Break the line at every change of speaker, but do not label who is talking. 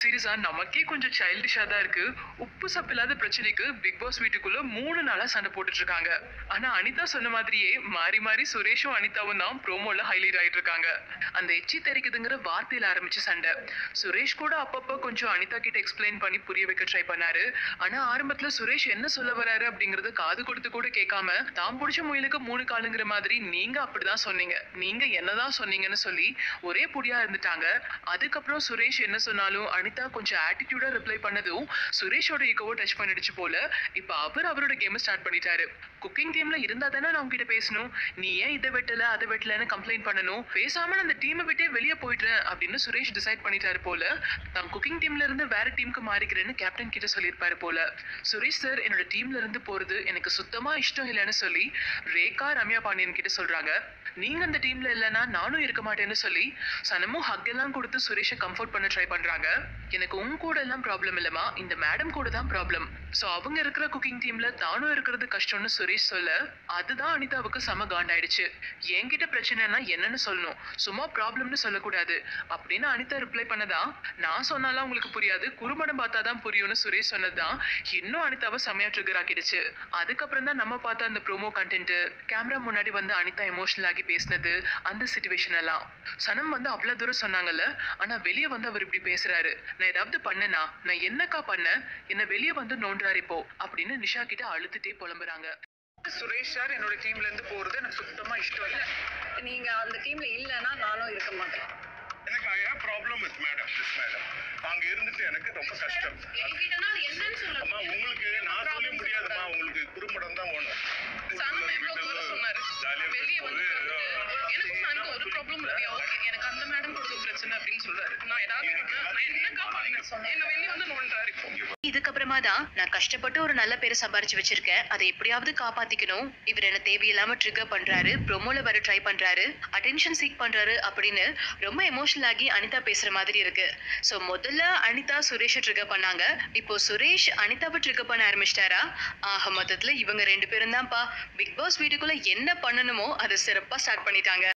சீரியஸா நமக்கே கொஞ்சம் சைல்டிஷா தான் இருக்கு உப்பு சப்பில்லாத பிரச்சனைக்கு பிக் பாஸ் வீட்டுக்குள்ள மூணு நாளா சண்டை போட்டுட்டு இருக்காங்க ஆனா அனிதா சொன்ன மாதிரியே மாறி மாறி சுரேஷும் அனிதாவும் தான் ப்ரோமோல ஹைலைட் ஆயிட்டு இருக்காங்க அந்த எச்சி தெரிக்குதுங்கிற வார்த்தையில ஆரம்பிச்ச சண்டை சுரேஷ் கூட அப்பப்போ கொஞ்சம் அனிதா கிட்ட எக்ஸ்பிளைன் பண்ணி புரிய வைக்க ட்ரை பண்ணாரு ஆனா ஆரம்பத்துல சுரேஷ் என்ன சொல்ல வராரு அப்படிங்கறத காது கொடுத்து கூட கேட்காம தான் பிடிச்ச முயலுக்கு மூணு காலுங்கிற மாதிரி நீங்க அப்படிதான் சொன்னீங்க நீங்க என்னதான் சொன்னீங்கன்னு சொல்லி ஒரே புடியா இருந்துட்டாங்க அதுக்கப்புறம் சுரேஷ் என்ன சொன்னாலும் அனிதா கொஞ்சம் ஆட்டிடியூடா ரிப்ளை பண்ணதும் சுரேஷோட ஈகோவை டச் பண்ணிடுச்சு போல இப்ப அவர் அவரோட கேம் ஸ்டார்ட் பண்ணிட்டாரு குக்கிங் டீம்ல இருந்தா தானே நான் உங்ககிட்ட பேசணும் நீ ஏன் இதை வெட்டல அதை வெட்டலன்னு கம்ப்ளைண்ட் பண்ணணும் பேசாம நான் அந்த டீமை விட்டே வெளியே போயிடுறேன் அப்படின்னு சுரேஷ் டிசைட் பண்ணிட்டாரு போல நான் குக்கிங் டீம்ல இருந்து வேற டீமுக்கு மாறிக்கிறேன்னு கேப்டன் கிட்ட சொல்லியிருப்பாரு போல சுரேஷ் சார் என்னோட டீம்ல இருந்து போறது எனக்கு சுத்தமா இஷ்டம் இல்லைன்னு சொல்லி ரேகா ரம்யா பாண்டியன் கிட்ட சொல்றாங்க நீங்க அந்த டீம்ல இல்லைன்னா நானும் இருக்க மாட்டேன்னு சொல்லி சனமும் ஹக் எல்லாம் கொடுத்து சுரேஷை கம்ஃபர்ட் பண்ண ட்ரை பண்றாங்க எனக்கு உங்க கூட எல்லாம் ப்ராப்ளம் இல்லைம்மா இந்த மேடம் கூட தான் ப்ராப்ளம் ஸோ அவங்க இருக்கிற குக்கிங் டீம்ல தானும் இருக்கிறது கஷ்டம்னு சுரேஷ் சொல்ல அதுதான் அனிதாவுக்கு செம காண்டாயிடுச்சு என்கிட்ட பிரச்சனைனா என்னன்னு சொல்லணும் சும்மா ப்ராப்ளம்னு சொல்லக்கூடாது அப்படின்னு அனிதா ரிப்ளை பண்ணதா நான் சொன்னாலாம் உங்களுக்கு புரியாது குறும்படம் பார்த்தா தான் புரியும்னு சுரேஷ் சொன்னதுதான் இன்னும் அனிதாவை செமையா ட்ரிகர் ஆக்கிடுச்சு அதுக்கப்புறம் தான் நம்ம பார்த்த அந்த ப்ரோமோ கண்டென்ட் கேமரா முன்னாடி வந்து அனிதா எமோஷனல் ஆகி பேசினது அந்த சுச்சுவேஷன் எல்லாம் சனம் வந்து அவ்வளவு தூரம் சொன்னாங்கல்ல ஆனா வெளியே வந்து அவர் இப்படி பேசுறாரு நான் ஏதாவது பண்ணனா நான் என்னக்கா பண்ணேன் என்ன வெளியே வந்து நோண்டுறாரு இப்போ அப்படின்னு நிஷா கிட்ட அழுத்துட்டே புலம்புறாங்க
சுரேஷ் சார் என்னோட டீம்ல இருந்து போறது எனக்கு சுத்தமா இஷ்டம் இல்லை
நீங்க அந்த டீம்ல இல்லைன்னா நானும் இருக்க மாட்டேன்
எனக்கு I have problem with madam this madam அங்க இருந்துட்டு எனக்கு ரொம்ப கஷ்டம்
என்கிட்டனா அது என்னன்னு சொல்லுங்க
அம்மா உங்களுக்கு நான் சொல்ல முடியாதும்மா உங்களுக்கு குறும்படம் தான் வேணும்
சனம் எவ்வளவு தூரம் சொன்னாரு
ஜாலியா
வெளியே வந்து
பேசும்போது,
எனக்கு சனுக்கு ஒரு ப்ராப்ளம் இல்லையா ஓகே எனக்கு அந்த மேடம் கொடுத்த பிரச்சனை அப்படின்னு சொல்றாரு நான் ஏதாவது பண்ணா, நான் என்னக்கா பண்ணேன் என்ன வெளியே வந்து நோண்டுறாரு இப்போ
இதுக்கப்புறமா தான் நான் கஷ்டப்பட்டு ஒரு நல்ல பேரை சம்பாரிச்சு வச்சிருக்கேன் அதை எப்படியாவது காப்பாத்திக்கணும் இவர் என்ன தேவையில்லாம ட்ரிகர் பண்றாரு ப்ரொமோல வர ட்ரை பண்றாரு அட்டென்ஷன் சீக் பண்றாரு அப்படின்னு ரொம்ப எமோஷனல் ஆகி அனிதா பேசுற மாதிரி இருக்கு சோ முதல்ல அனிதா சுரேஷை ட்ரிகர் பண்ணாங்க இப்போ சுரேஷ் அனிதாவை ட்ரிகர் பண்ண ஆரம்பிச்சிட்டாரா ஆக மொத்தத்துல இவங்க ரெண்டு பேரும் தான்ப்பா பிக் பாஸ் வீட்டுக்குள்ள என்ன பண்ணணுமோ அதை சிறப்பா ஸ்டார்ட் பண்ணிட்டாங்க